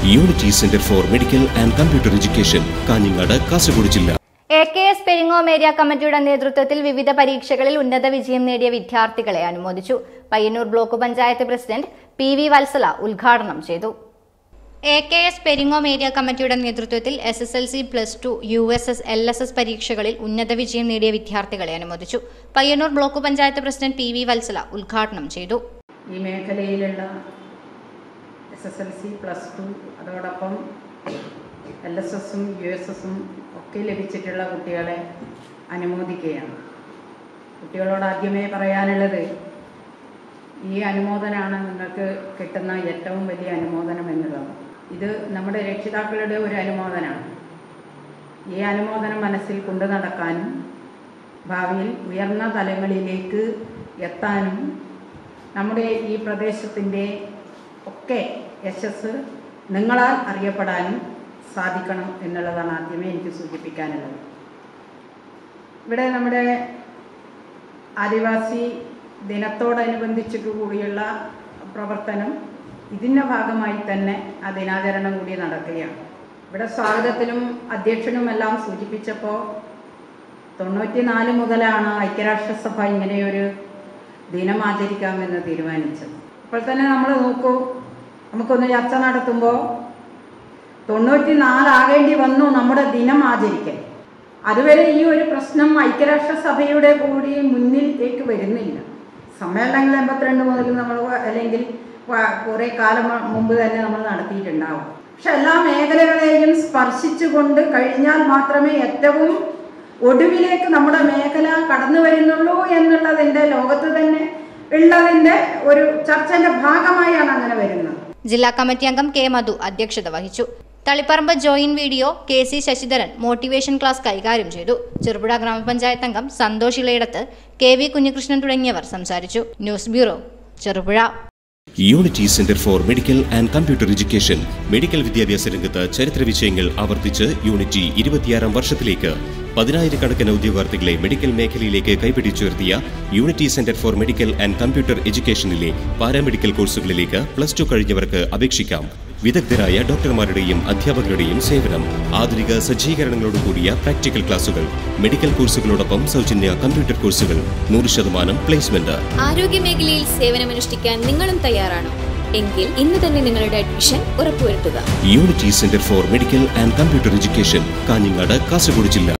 unity centre for medical and computer education Kanhangad Kasaragod ജില്ല A K S Peringome area കമ്മിറ്റിയുടെ നേതൃത്വത്തിൽ വിവിധ പരീക്ഷകളിൽ ഉന്നത വിജയം നേടിയ വിദ്യാർത്ഥികളെ അനുമോദിച്ചു Payyanur block panchayat president P V Vatsala ഉദ്ഘാടനം ചെയ്തു A K S Peringome area കമ്മിറ്റിയുടെ നേതൃത്വത്തിൽ S S L C plus two U S S L S S പരീക്ഷകളിൽ ഉന്നത വിജയം നേടിയ വിദ്യാർത്ഥികളെ അനുമോദിച്ചു Payyanur block panchayat president P V Vatsala ഉദ്ഘാടനം ചെയ്തു ഈ മേഖലയിലുള്ള S S L C plus two അതോടൊപ്പം എൽ എസ് എസും യു എസ് എസും ഒക്കെ ലഭിച്ചിട്ടുള്ള കുട്ടികളെ അനുമോദിക്കുകയാണ് കുട്ടികളോട് ആദ്യമേ പറയാനുള്ളത് ഈ അനുമോദനമാണ് നിങ്ങൾക്ക് കിട്ടുന്ന ഏറ്റവും വലിയ അനുമോദനം എന്നുള്ളത് ഇത് നമ്മുടെ രക്ഷിതാക്കളുടെ ഒരു അനുമോദനമാണ് ഈ അനുമോദനം മനസ്സിൽ കൊണ്ടു നടക്കാനും ഭാവിയിൽ ഉയർന്ന തലങ്ങളിലേക്ക് എത്താനും നമ്മുടെ ഈ പ്രദേശത്തിൻ്റെ ഒക്കെ യശസ് നിങ്ങളാൽ അറിയപ്പെടാനും സാധിക്കണം എന്നുള്ളതാണ് ആദ്യമേ എനിക്ക് സൂചിപ്പിക്കാനുള്ളത് ഇവിടെ നമ്മുടെ ആദിവാസി ദിനത്തോടനുബന്ധിച്ചിട്ട് കൂടിയുള്ള പ്രവർത്തനം ഇതിൻ്റെ ഭാഗമായി തന്നെ ആ ദിനാചരണം കൂടി നടക്കുകയാണ് ഇവിടെ സ്വാഗതത്തിലും അധ്യക്ഷനുമെല്ലാം സൂചിപ്പിച്ചപ്പോൾ തൊണ്ണൂറ്റിനാല് മുതലാണ് ഐക്യരാഷ്ട്രസഭ ഇങ്ങനെയൊരു ദിനം ആചരിക്കാമെന്ന് തീരുമാനിച്ചത് ഇപ്പോൾ തന്നെ നമ്മൾ നോക്കൂ നമുക്കൊന്ന് ചർച്ച നടത്തുമ്പോൾ തൊണ്ണൂറ്റി നാലാകേണ്ടി വന്നു നമ്മുടെ ദിനം ആചരിക്കാൻ അതുവരെ ഈ ഒരു പ്രശ്നം ഐക്യരാഷ്ട്രസഭയുടെ കൂടി മുന്നിലേക്ക് വരുന്നില്ല സമ്മേളനങ്ങൾ എൺപത്തിരണ്ട് മുതൽ നമ്മൾ അല്ലെങ്കിൽ കുറേ കാലം മുമ്പ് തന്നെ നമ്മൾ നടത്തിയിട്ടുണ്ടാവും പക്ഷെ എല്ലാ മേഖലകളെയും സ്പർശിച്ചുകൊണ്ട് കഴിഞ്ഞാൽ മാത്രമേ ഏറ്റവും ഒടുവിലേക്ക് നമ്മുടെ മേഖല കടന്നു വരുന്നുള്ളൂ എന്നുള്ളതിൻ്റെ ലോകത്ത് തന്നെ ഉള്ളതിൻ്റെ ഒരു ചർച്ചന്റെ ഭാഗമായാണ് അങ്ങനെ വരുന്നത് ജില്ലാ കമ്മിറ്റി അംഗം കെ മധു അധ്യക്ഷത വഹിച്ചു Taliparamba joint video K C Sasidharan motivation class കൈകാര്യം ചെയ്തു ചെറുപുഴ ഗ്രാമപഞ്ചായത്ത് അംഗം സന്തോഷ് ഇളയിടത്ത് കെ വി കുഞ്ഞികൃഷ്ണൻ തുടങ്ങിയവർ സംസാരിച്ചു news bureau Cherupuzha unity centre for medical and computer education medical വിദ്യാഭ്യാസ രംഗത്ത് ചരിത്ര വിജയങ്ങൾ ആവർത്തിച്ച് യൂണിറ്റി ഇരുപത്തിയാറാം വർഷത്തിലേക്ക് പതിനായിരക്കണക്കിന് ഉദ്യോഗാർത്ഥികളെ മെഡിക്കൽ മേഖലയിലേക്ക് കൈപിടിച്ചുയർത്തിയ unity centre for medical and computer എഡ്യൂക്കേഷനിലെ പാരാമെഡിക്കൽ കോഴ്സുകളിലേക്ക് പ്ലസ് ടു കഴിഞ്ഞവർക്ക് അപേക്ഷിക്കാം വിദഗ്ധരായ ഡോക്ടർമാരുടെയും അധ്യാപകരുടെയും സേവനം ആധുനിക സജ്ജീകരണങ്ങളോടുകൂടിയ പ്രാക്ടിക്കൽ ക്ലാസുകൾ മെഡിക്കൽ കോഴ്സുകളോടൊപ്പം സൗജന്യ കമ്പ്യൂട്ടർ കോഴ്സുകൾ നൂറ് ശതമാനം പ്ലേസ്മെന്റ് ആരോഗ്യമേഖലയിൽ സേവനമനുഷ്ഠിക്കാൻ നിങ്ങളും തയ്യാറാണോ എങ്കിൽ ഇന്ന് തന്നെ നിങ്ങളുടെ അഡ്മിഷൻ ഉറപ്പുവരുത്തുക unity centre for medical and computer education Kanhangad Kasaragod ജില്ല